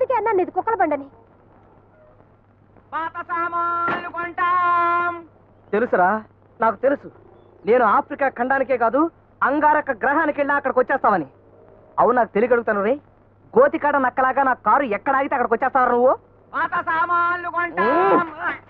అందుకే అన్నా నీది కుక్కల బండని పాత సామాన్లు కొంటాం తెలుసురా నాకు తెలుసు నేను ఆఫ్రికా ఖండానికే కాదు అంగారక గ్రహానికి వెళ్ళినా అక్కడికి వచ్చేస్తావని అవును నాకు తెలియగలుగుతాను రే గోతికాడ నక్కలాగా నా కారు ఎక్కడ ఆగితే అక్కడికి వచ్చేస్తావు నువ్వు పాత సామాన్లు కొంటాం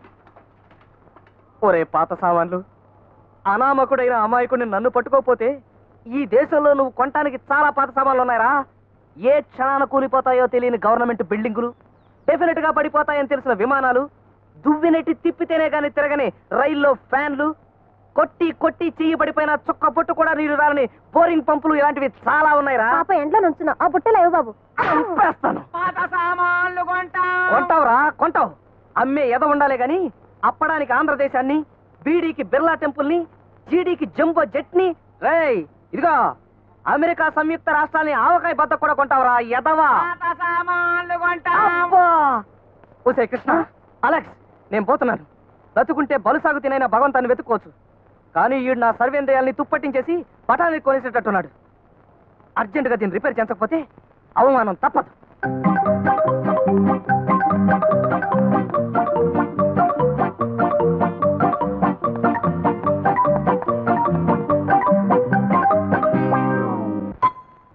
ఒరే పాత సామాన్లు అనామకుడైన అమాయకుడిని నన్ను పట్టుకోపోతే ఈ దేశంలో నువ్వు కొనటానికి చాలా పాత సామాన్లు ఉన్నాయరా ఏ క్షణాన కూలిపోతాయో తెలియని గవర్నమెంట్ బిల్డింగులు డెఫినెట్ గా పడిపోతాయని తెలిసిన విమానాలు దువ్వినెట్టి తిప్పితేనే గాని తిరగని రైల్లో ఫ్యాన్లు కొట్టి కొట్టి చెయ్యి పడిపోయిన చుక్క పొట్టు కూడా నీరు రాలని బోరింగ్ పంపులు ఇలాంటివి చాలా ఉన్నాయిరా పాప ఎండ్లో నుంచున్నా ఆ బుట్టలు అయ్యో బాబు చంపేస్తాను కొంటావురా కొంటావు అమ్మే ఎద ఉండాలే గాని అప్పడానికి ఆంధ్రదేశాన్ని బీడీకి బిర్లా టెంపుల్ ని జీడీకి జంబో జెట్ ని రేయ్ ఇదిగో అమెరికా సంయుక్త రాష్ట్రాల్ని ఆవకాయ బద్ద కూడా కొంటావురా ఎదవా అబ్బా! ఓసే కృష్ణ అలెక్స్ నేను పోతున్నాను బతుకుంటే బలుసాగు తినైన భగవంతాన్ని వెతుక్కోవచ్చు కానీ ఈడు నా సర్వేంద్రియాల్ని తుప్పట్టించేసి పటానికి కొనేసేటట్టున్నాడు అర్జెంటుగా దీన్ని రిపేర్ చేయించకపోతే అవమానం తప్పదు